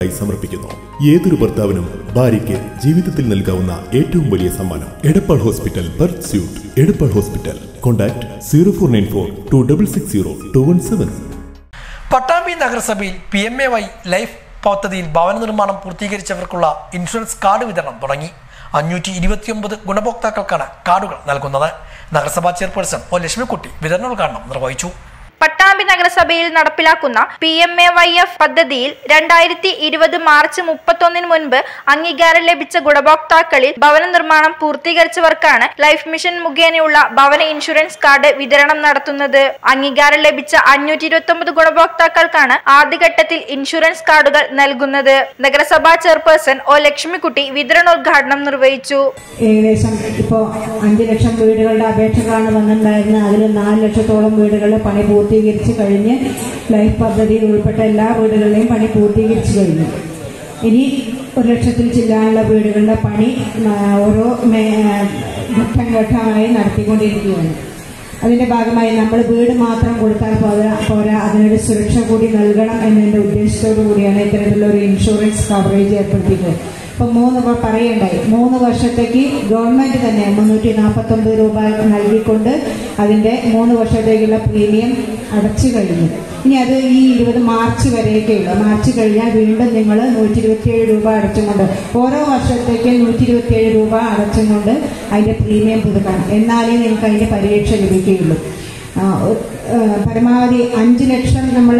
ആയി സമർപ്പിക്കുന്നു ഏതൊരു ഭർത്താവിനും ഭാര്യയ്ക്ക് ജീവിതത്തിൽ നൽകാവുന്ന ഏറ്റവും വലിയ സമ്മാനം Edappal hospital birth suite Edappal hospital contact zero four nine four two double six zero two one seven Pattambi നഗരസഭയിൽ P M A Y life പദ്ധതിയിൽ ഭവന നിർമ്മാണം പൂർത്തീകരിച്ചവർക്കുള്ള ഇൻഷുറൻസ് കാർഡ് വിതരണം തുടങ്ങി അഞ്ഞൂറ്റി ഇരുപത്തിയൊമ്പത് ഗുണഭോക്താക്കൾക്കാണ് കാർഡുകൾ നൽകുന്നത് നഗരസഭാ ചെയർപേഴ്സൺ ഒ ലക്ഷ്മിക്കുട്ടി വിതരണോദ്ഘാടനം നിർവഹിച്ചു പട്ടാമ്പി നഗരസഭയിൽ നടപ്പിലാക്കുന്ന P M A Y F പദ്ധതിയിൽ രണ്ടായിരത്തി ഇരുപത് മാർച്ച് മുപ്പത്തൊന്നിന് മുൻപ് അംഗീകാരം ലഭിച്ച ഗുണഭോക്താക്കളിൽ ഭവന നിർമ്മാണം പൂർത്തീകരിച്ചവർക്കാണ് ലൈഫ് മിഷൻ മുഖേനയുള്ള ഭവന ഇൻഷുറൻസ് കാർഡ് വിതരണം നടത്തുന്നത് അംഗീകാരം ലഭിച്ച അഞ്ഞൂറ്റി ഇരുപത്തി ഒമ്പത് ഗുണഭോക്താക്കൾക്കാണ് ആദ്യഘട്ടത്തിൽ ഇൻഷുറൻസ് കാർഡുകൾ നൽകുന്നത് നഗരസഭാ ചെയർപേഴ്സൺ ഒ ലക്ഷ്മിക്കുട്ടി വിതരണോദ്ഘാടനം നിർവഹിച്ചു ഏകദേശം ഇപ്പോൾ അഞ്ച് ലക്ഷം വീടുകളുടെ അപേക്ഷകളാണ് വന്നിട്ടുണ്ടായിരുന്നത് അതിൽ നാല് ലക്ഷത്തോളം വീടുകളുടെ പണി പൂർത്തീകരിച്ച് കഴിഞ്ഞ് ലൈഫ് പദ്ധതിയിൽ ഉൾപ്പെട്ട എല്ലാ വീടുകളുടെയും പണി പൂർത്തീകരിച്ചു കഴിഞ്ഞു ഇനി ഒരു ലക്ഷത്തിൽ ചില്ലാനുള്ള വീടുകളുടെ പണി ആ, ഓരോ മേ- ഘട്ടം ഘട്ടമായി നടത്തിക്കൊണ്ടിരിക്കുകയാണ് അതിന്റെ ഭാഗമായി നമ്മൾ വീട് മാത്രം കൊടുത്താൽ പോരാ പോരാ അതിനൊരു സുരക്ഷ കൂടി നൽകണം എന്നതിന്റെ ഉദ്ദേശത്തോടു കൂടിയാണ് ഇത്തരത്തിലുള്ള ഒരു ഇൻഷുറൻസ് കവറേജ് ഏർപ്പെടുത്തിയത് ഇപ്പൊ മൂന്ന് ഇപ്പൊ പറയണ്ടായി മൂന്ന് വർഷത്തേക്ക് ഗവൺമെന്റ് തന്നെ മുന്നൂറ്റി നാൽപ്പത്തൊമ്പത് രൂപ നൽകിക്കൊണ്ട് അതിന്റെ മൂന്ന് വർഷത്തേക്കുള്ള പ്രീമിയം അടച്ചു കഴിഞ്ഞു ഇനി അത് ഈ ഇരുപത് മാർച്ച് വരെയൊക്കെ ഉള്ളൂ മാർച്ച് കഴിഞ്ഞാൽ വീണ്ടും നിങ്ങൾ നൂറ്റി ഇരുപത്തിയേഴ് രൂപ അടച്ചും കൊണ്ട് ഓരോ വർഷത്തേക്ക് നൂറ്റി ഇരുപത്തിയേഴ് രൂപ അടച്ചും കൊണ്ട് അതിന്റെ പ്രീമിയം പുതുക്കണം എന്നാലേ നിങ്ങൾക്ക് അതിന്റെ പരിരക്ഷ ലഭിക്കുകയുള്ളൂ ആ, ഒ- ആ, പരമാവധി അഞ്ച് ലക്ഷം നമ്മൾ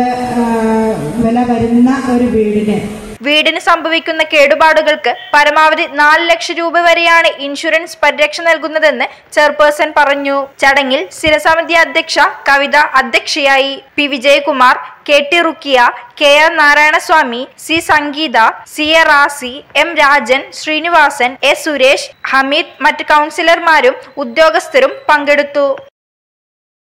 വില വരുന്ന ഒരു വീടിന് വീടിന് സംഭവിക്കുന്ന കേടുപാടുകൾക്ക് പരമാവധി നാല് ലക്ഷം രൂപ വരെയാണ് ഇൻഷുറൻസ് പരിരക്ഷ നൽകുന്നതെന്ന് ചെയർപേഴ്സൺ പറഞ്ഞു ചടങ്ങിൽ സ്ഥിരസമിതി അധ്യക്ഷ കവിത അധ്യക്ഷയായി P Vijayakumar K T Rukhiya K R Narayanaswamy C Sangeetha C A Razi M Rajan Sreenivasan A Suresh Hameed മറ്റ് കൗൺസിലർമാരും ഉദ്യോഗസ്ഥരും പങ്കെടുത്തു